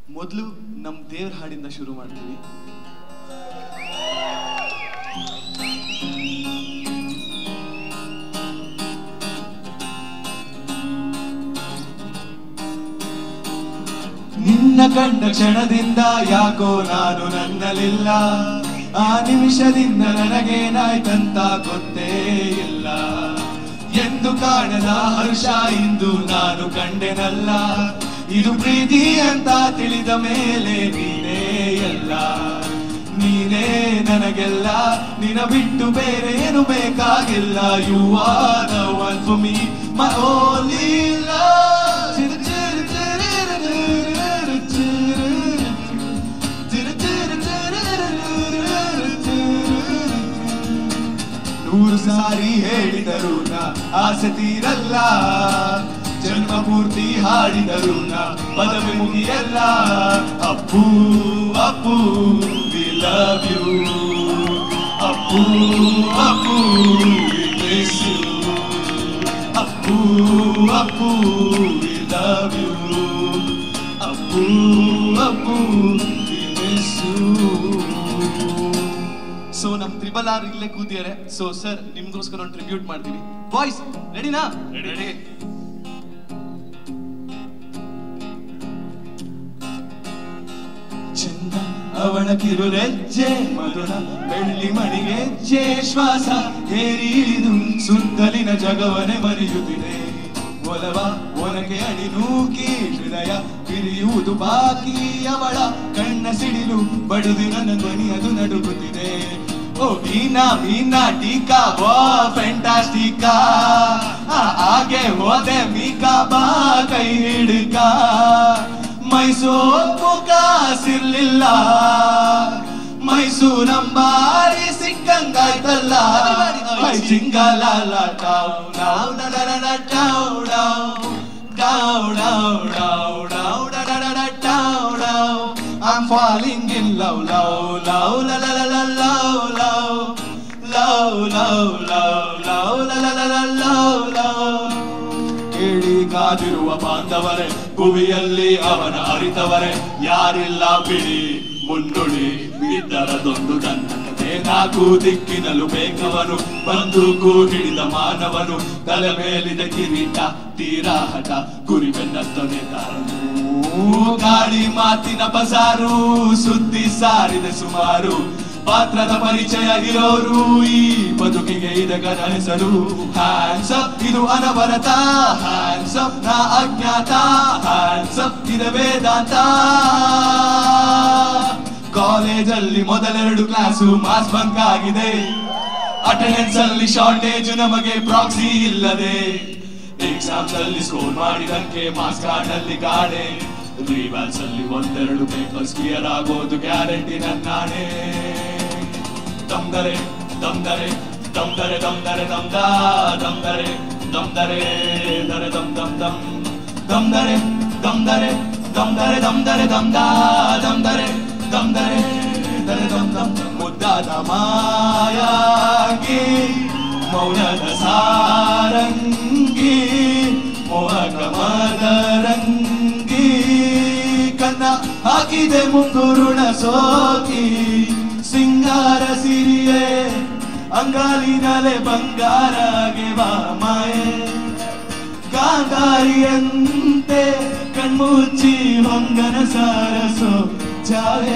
ಮೊದಲು ನಮ್ಮ ದೇವ್ರ ಹಾಡಿಂದ ಶುರು ಮಾಡ್ತೀವಿ ನಿನ್ನ ಕಂಡ ಕ್ಷಣದಿಂದ ಯಾಕೋ ನಾನು ನನ್ನಲಿಲ್ಲ ಆ ನಿಮಿಷದಿಂದ ನನಗೇನಾಯ್ತಂತ ಗೊತ್ತೇ ಇಲ್ಲ ಎಂದು ಕಾಣದ ಹರ್ಷ ಇಂದು ನಾನು ಕಂಡೆನಲ್ಲ ಇದು ಪ್ರೀತಿ ಅಂತ ತಿಳಿದ ಮೇಲೆ ನೀನೇ ಎಲ್ಲ ನೀನೇ ನನಗೆಲ್ಲ ನಿನ ಬಿಟ್ಟು ಬೇರೆ ಏನು ಬೇಕಾಗಿಲ್ಲ you are the one for me my only ನೂರು ಸಾರಿ ಹೇಳಿದರು ನಾ ಆಸೆ ತೀರಲ್ಲ ಜನ್ಮ ಪೂರ್ತಿ ಹಾಡಿದರು ನಾ ಪದವಿ ಮುಗಿಯಲ್ಲ Appu Appu we love you Appu Appu we miss you Appu Appu we love you Appu Appu we miss you so ನಮ್ ತ್ರಿಬಲ್ ಆರ್ ಇಲ್ಲೇ ಕೂತಿದ್ದಾರೆ ಸೊ ಸರ್ ನಿಮ್ಗೋಸ್ಕರ ಒಂದು ಟ್ರಿಬ್ಯೂಟ್ ಮಾಡ್ತೀವಿ ಬಾಯ್ಸ್ ರೆಡಿನಾ ರೆಡಿ ಚಂದ ಅವಳ ಕಿರುರೆಜ್ಜೆ ಮಧುರ ಬೆಳ್ಳಿ ಮಣಿಗೆಜ್ಜೆ ಶ್ವಾಸ ಏರಿ ಇಳಿದು ಸುತ್ತಲಿನ ಜಗವನೆ ಮರೆಯುತ್ತಿದೆ ಒಲವ ಒನಗೆ ಅಡಿ ನೂಕಿ ಹೃದಯ ಬಿರಿಯುವುದು ಬಾಕಿ ಅವಳ ಕಣ್ಣ ಸಿಡಿಲು ಬಡುದಿ ನನ್ನ ಧ್ವನಿ ಅದು ನಡುಗುತ್ತಿದೆ ಓ ಮೀನಾ ಮೀನಾ ಟೀಕಾ ವಾ ಫ್ಯಾಂಟಾಸ್ಟಿಕಾ ಹಾಗೆ ಹೋದೆ ಮೀಕಾ ಬಾ ಕೈ ಹಿಡ್ಕ ಮೈಸೂರು ಕಾಸಿರ್ಲಿಲ್ಲ ಮೈಸೂರಂಬಾರಿ ಸಿಕ್ಕಂಗಾಯ್ತಲ್ಲ ಮೈ ಚಿಂಗಲಾಲ ಟಾವ್ ಡಾವ್ ಡಡಡಡ ಟಾವ್ ಡಾವ್ ಡಾವ್ ಡಾವ್ ಡಾವ್ ಡಾವ್ ಡಡಡಡ ಟಾವ್ ಡಾವ್ I'm falling in love, love, love, la la la la love, love, love, love, love, love, la la la la love, love. ಕೇಳಿ ಕಾದಿರುವ ಬಾಂಧವರೇ ಭುವಿಯಲ್ಲಿ ಅವನ ಅರಿತವರೇ ಯಾರಿಲ್ಲ ಬಿಡಿ ಮುನ್ನುಡಿ ಇದ್ದರದೊಂದು ತನ್ನದೇ ನಾಲ್ಕು ದಿಕ್ಕಿನಲು ಬೇಕವನು ಬಂದೂಕು ಹಿಡಿದ ಮಾನವನು ತಲೆ ಮೇಲಿದ ಕಿರೀಟ ತೀರಾ ಹಠ ಗುರಿ ಬೆನ್ನತ್ತನೆ ತಾರನು ಗಾಳಿ ಮಾತಿನ ಬಜಾರು ಸುದ್ದಿ ಸಾರಿದ ಸುಮಾರು ಪಾತ್ರದ ಪರಿಚಯ ಇರೋರು ಈ ಬದುಕಿಗೆ ಇದಗನ ಹೆಸರು ಹ್ಯಾಂಡ್ಸ್ ಅಪ್ ಇದು ಅನವರತ ಹ್ಯಾಂಡ್ಸ್ ಅಪ್ ನಾ ಅಜ್ಞಾತ ಹ್ಯಾಂಡ್ಸ್ ಅಪ್ ಇದು ವೇದಾಂತ ಕಾಲೇಜಲ್ಲಿ ಮೊದಲೆರಡು ಕ್ಲಾಸು ಮಾಸ್ ಬಂಕ್ ಆಗಿದೆ ಅಟೆಂಡೆನ್ಸ್ ಅಲ್ಲಿ ಶಾರ್ಟೇಜ್ ನಮಗೆ ಪ್ರಾಕ್ಸಿ ಇಲ್ಲದೆ ಎಕ್ಸಾಮ್ಸ್ ಅಲ್ಲಿ ಸ್ಕೋರ್ ಮಾಡಿದಂಗೆ ಮಾಸ್ ಕಾರ್ಡ್ ಅಲ್ಲಿ ಗಾಡೆ ರಿವಾಲ್ಸ್ ಅಲ್ಲಿ ಒಂದೆರಡು ಪೇಪರ್ಸ್ ಕ್ಲಿಯರ್ ಆಗೋದು ಗ್ಯಾರಂಟಿ ನನ್ನಾಣೆ ದಮ್ದರೆ ದಮ್ದರೆ ದಮ್ದರೆ ದಮ್ದರೆ ದಮ್ದ ದಮ್ದರೆ ದಮ್ದರೆ ದರೆ ದಮ್ ದಮ್ ದಮ್ ದಮ್ದರೆ ದಮ್ದರೆ ದಮ್ದರೆ ದಮ್ದರೆ ದಮ್ದ ದಮ್ದರೆ ದಮ್ದರೆ ದರೆ ದಮ್ ದಮ್ ಮುದ್ದಾದ ಮಾಯಾಂಗಿ ಮೌನದ ಸಾರಂಗಿ ಮೋಹಕ ಮದರಂಗಿ ಕನ್ನ ಹಾಕಿದೆ ಮುಂಗುರುಳ ಸೋಕಿ ಸಿಂಗಾರ ಸಿರಿಯೇ ಅಂಗಾಲಿನಲೆ ಬಂಗಾರಗೆ ಮಾಯೆ ಗಾಂಧಾರಿಯಂತೆ ಕಣ್ಮುಚ್ಚಿ ಹೊಂಗನ ಸಾರಸೋ ಜಾವೇ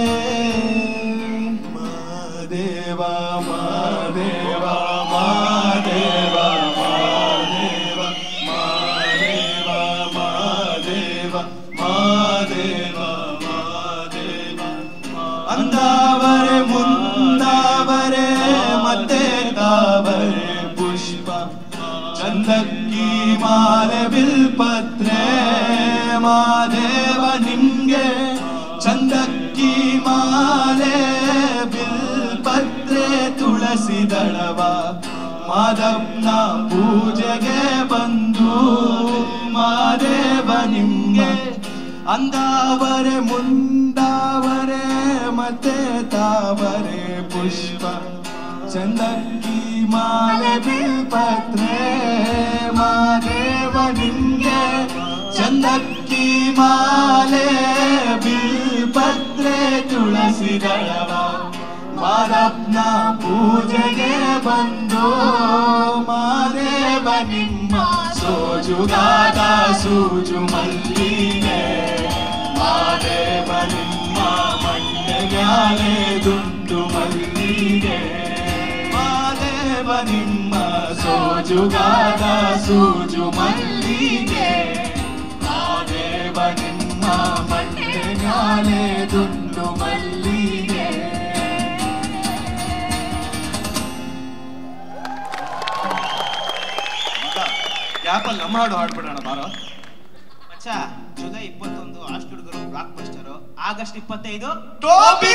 ಮಾದೇವ ಮಾದೇವ ಮಾದೇವ ಮಾದೇವ ಮಾದೇವ ಮಾದೇವ ಮಾದೇವ ಮಾದೇವ ಅಂದಾವರೆ ಮುಂದಾವರೆ ಮತ್ತೆ ತಾವರೆ ಪುಷ್ಪ ಚಂದಕ್ಕಿ ಮಾಲೆ ಬಿಲ್ಪತ್ರೆ ಮಾದೇವ ನಿಮ್ಗೆ ಚಂದಕ್ಕಿ ಮಾಲೆ ಬಿಲ್ಪತ್ರೆ ತುಳಸಿ ದಳವ ಮಾದವ್ನ ಪೂಜೆಗೆ ಬಂದು ಮಾದೇವ ನಿಮ್ಗೆ ಅಂದಾವರೆ ಮುಂದಾವರೆ ಮತ್ತೆ ತಾವರೆ ಪುಷ್ಪ ಚಂದಕ್ಕಿ ಮಾಲೆ ಬಿಲ್ಪತ್ರೆ ಮಾದೇವ ನಿಮ್ಗೆ ಚಂದಕ್ಕಿ ಮಾಲೆ ಕುದುರೆ ತುಳಸಿ ದಳವ ಮಾರಪ್ಪನ ಪೂಜೆಗೆ ಬಂದು ಮಾದೇವ ನಿಮ್ಮ ಸೋಜುಗಾದ ಸೂಜು ಮಲ್ಲಿಗೆ ಮಾದೇವ ನಿಮ್ಮ ಮಣ್ಣೆಗಾಲೆ ದುಂಡು ಮಲ್ಲಿಗೆ ಮಾದೇವ ನಿಮ್ಮ ಸೋಜುಗಾದ ಸೂಜು ಮಲ್ಲಿಗೆ ಮಾದೇವ ನಿಮ್ಮ ಮಣ್ಣೆಗಾಲೆ ದುಂಡು ಮಲ್ಲಿಗೆ ಗ್ಯಾಪಲ್ಲಿ ನಮ್ಮ ಹಾಡು ಹಾಡ್ಬಿಡೋಣ ಬಾರೋ ಮಚ್ಚ ಜುಲೈ ಇಪ್ಪತ್ತೊಂದು ಆಸ್ಟ್ ಹುಡುಗರು ಬ್ಲಾಕ್ ಬಸ್ಟರ್ ಆಗಸ್ಟ್ ಇಪ್ಪತ್ತೈದು ಟೋಪಿ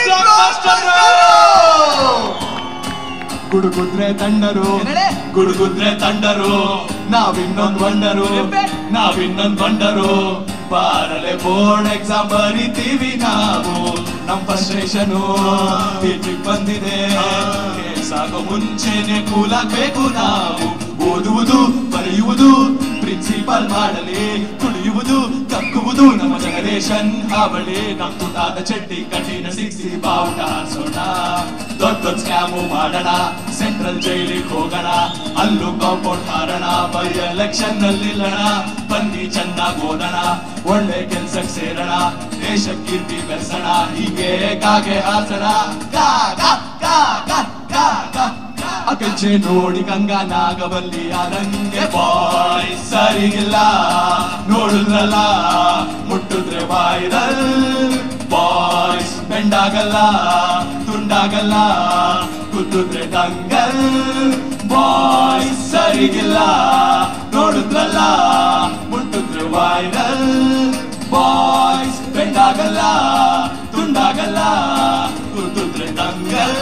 ಗುಡುಗುದ್ರೆ ತಂಡರು ಏನಡೆ? ಗುಡುಗುದ್ರೆ ತಂಡರು ನಾವಿನ್ನೊಂದ್ ಬಂಡರು ನಾವಿನ್ನೊಂದ್ ಬಂಡರು ಬಾರಲೆ ಬೋರ್ಡ್ ಎಕ್ಸಾಮ್ ಬರಿತೀವಿ ನಾವು ನಮ್ ಫ್ರಸ್ಟ್ರೇಷನು ಟೀಚಿಂಗ್ ಬಂದಿದೆ ಸಾಗೋ ಮುಂಚೆನೆ ಕೂಲಾಗ್ಬೇಕು ನಾವು ಓದುವುದು ಬರೆಯುವುದು ಪ್ರಿನ್ಸಿಪಲ್ ಮಾಡಲಿ ಕುಡಿಯುವುದು ಕಕ್ಕುವುದು ನಮ್ಮ ಜನರೇಷನ್ ಹಾವಳಿ ನಮ್ ತುಟಾದ ಚಡ್ಡಿ ಕಠಿಣ ಸಿಕ್ಸಿ ಬಾವುಟ ಹಾರಿಸೋಣ ದೊಡ್ಡ ದೊಡ್ಡ ಸ್ಕ್ಯಾಮು ಮಾಡೋಣ ಸೆಂಟ್ರಲ್ ಜೈಲಿಗೆ ಹೋಗೋಣ ಅಲ್ಲೂ ಕಾಂಪೌಂಡ್ ಹಾರೋಣ ಬೈ ಎಲೆಕ್ಷನ್ ನಲ್ಲಿ ನಿಲ್ಲೋಣ ಬನ್ನಿ ಚೆನ್ನಾಗಿ ಓದೋಣ ಒಳ್ಳೆ ಕೆಲ್ಸಕ್ಕೆ ಸೇರೋಣ ದೇಶ ಕೀರ್ತಿ ಬೆಳೆಸೋಣ ಹೀಗೆ ಕಾಗೆ ಹಾಸೋಣ ಕಾ ಕಾ ಕಾ ಕಾ ಕಾ ಕಾ ಅಕಲ್ಚೆ ನೋಡಿ ಗಂಗಾ ನಾಗವಲ್ಲಿ ಆದಂಗೆ ಬಾಯ್ ಸರಿಗಿಲ್ಲ ನೋಡಿದ್ರಲ್ಲ ಮುಟ್ಟಿದ್ರೆ ವೈರಲ್ ಬಾಯ್ಸ್ ಬೆಂಡಾಗಲ್ಲ ತುಂಡಾಗಲ್ಲ ಕುತ್ತಿದ್ರೆ ದಂಗಲ್ ಬಾಯ್ಸ್ ಸರಿಗಿಲ್ಲ ನೋಡಿದ್ರಲ್ಲ ಮುಟ್ಟಿದ್ರೆ ವೈರಲ್ ಬಾಯ್ಸ್ ಬೆಂಡಾಗಲ್ಲ ತುಂಡಾಗಲ್ಲ ಕುತ್ತಿದ್ರೆ ದಂಗಲ್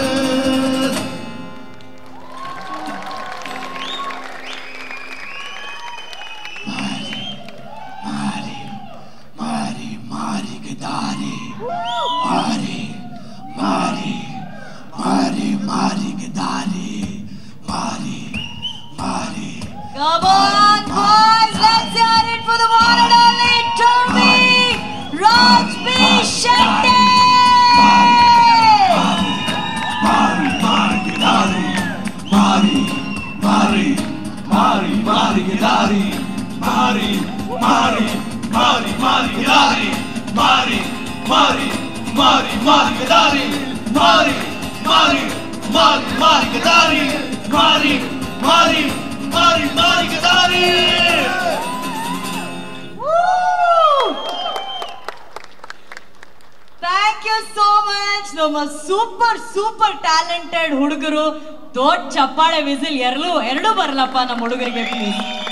ಮಾರಿ ಮಾರಿಗೆ ದಾರಿ ಮಾರಿ ಮಾರಿ ಮಾರಿ ಮಾರಿಗೆ ದಾರಿ ಮಾರಿ ಮಾರಿ Come on, boys, let's hear it for the one and only Toby Rajbi Shetty! ಮಾರಿ ಮಾರಿಗೆ ದಾರಿ ಮಾರಿ ಮಾರಿ ಮಾರಿ ಮಾರಿಗೆ ದಾರಿ ಮಾರಿ ಮಾರಿ ಮಾರಿ ಮಾರಿಗೆ ದಾರಿ ಮಾರಿ ಮಾರಿ ಮಾರಿ ಮಾರಿಗೆ ದಾರಿ ಮಾರಿ ಮಾರಿ ಮಾರಿ ಮಾರಿಗೆ ದಾರಿ ಮಾರಿ ಮಾರಿ ಮಾರಿ ಮಾರಿಗೆ ದಾರಿ ಥ್ಯಾಂಕ್ ಯು ಸೋ ಮಚ್ ನಮ್ಮ ಸೂಪರ್ ಸೂಪರ್ ಟ್ಯಾಲೆಂಟೆಡ್ ಹುಡುಗರು ದೊಡ್ಡ ಚಪ್ಪಾಳೆ ವಿಸಿಲ್ ಎರಲು ಎರಡು ಬರಲಪ್ಪ ನಮ್ಮ ಹುಡುಗರಿಗೆ ಪ್ಲೀಸ್